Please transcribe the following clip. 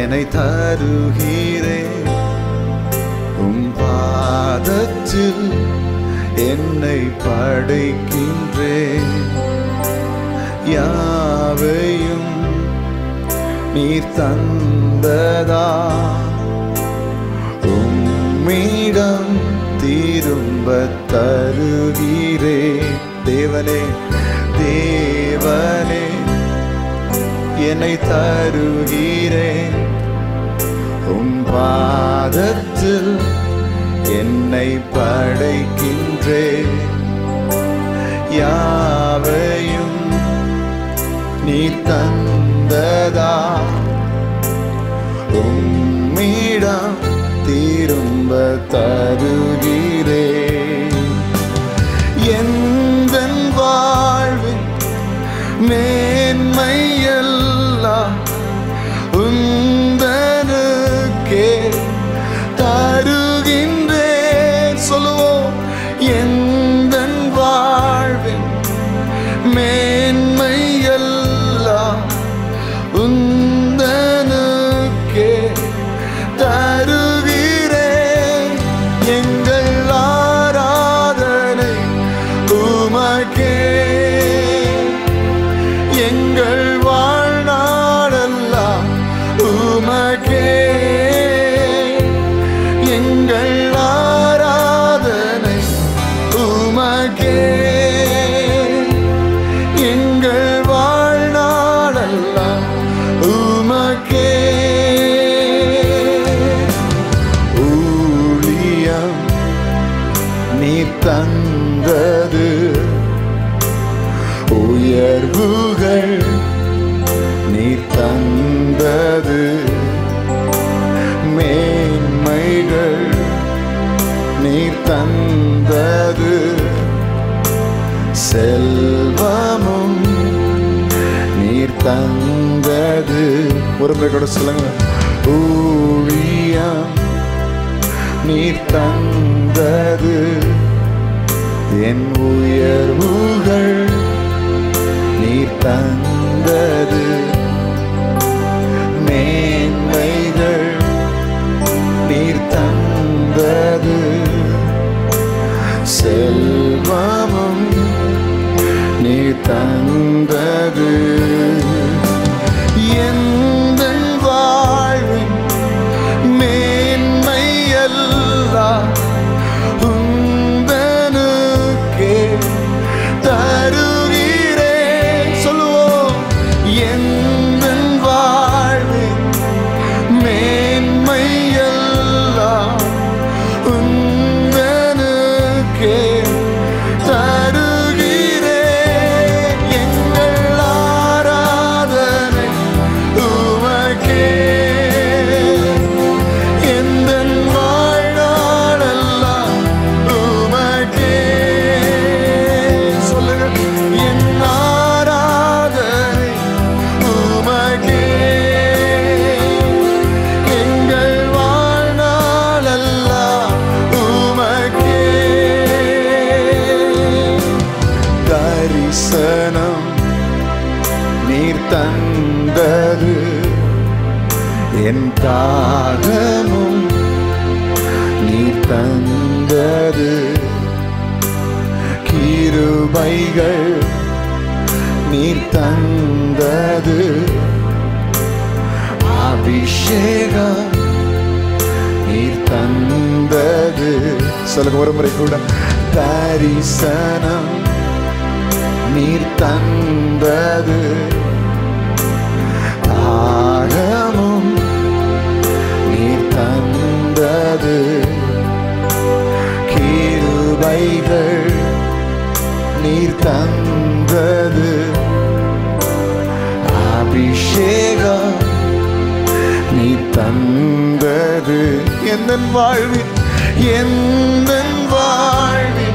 என்னை தருகிறேன் உம் பாதத்தில் என்னை படைக்கின்றேன் யாவையும் நீர் தந்ததா உம்மிடம் திரும்ப தருகிறே தேவனே தேவனே என்னை தருகிறேன் உம் பாதத்தில் என்னை படைக்கின்றேன் யாவையும் நீ தந்ததா உம்மிடம் திரும்ப தருகிறேன் எந்த வாழ்வில் மேன்மையெல்லாம் உந்தனுக்கே தருகின்றேன் சொல்லுவோம் எந்த வாழ்வில் மேன்மையெல்லாம் உந்தனுக்கே தருகிறேன் எங்கள் ஆராதனை உமக்கே எங்கள் வாழ்நாளெல்லாம் உமக்கே எங்கள் ஆராதனை உமக்கே எங்கள் வாழ்நாளெல்லாம் உமக்கே ஊழியம் நீ தந்தது உயர்வுகள் நீ தந்தது மேன்மைகள் நீ தந்தது செல்வமும் நீர் தந்தது ஒரு முறை கூட சொல்லுங்க ஊழியம் நீர் தந்தது என் உயர்வுகள் நீர் தந்தது மேன்மைகள் நீர் தந்தது செல்வமும் நீர் தந்தது எந்த வாழ்வின் மேன்மையெல்லாம் உந்தனுக்கே தருகிறேன் சொல்லுவோம் எந்த வாழ்வின் மேன்மையெல்லாம் உந்தனுக்கே தருகிறேன் எங்கள் ஆராதனை உமக்கே எந்தன் வாழ்நாளெல்லாம் உமக்கே சொல்லுங்க என் ஆராதனை உமக்கே எங்கள் வாழ்நாளெல்லாம் உமக்கே தரிசனம் நீர் தந்தது என் தாகமும் நீர் தந்தது கிருபைகள் நீர் தந்தது அபிஷேகம் நீர் தந்தது சொல்லுங்க ஒரு முறை கூட தரிசனம் நீர் தந்தது தாகமும் நீர் தந்தது கிருபைகள் நீர் தந்தது அபிஷேகம் நீ தந்தது எந்த வாழ்வில் எந்த வாழ்வில்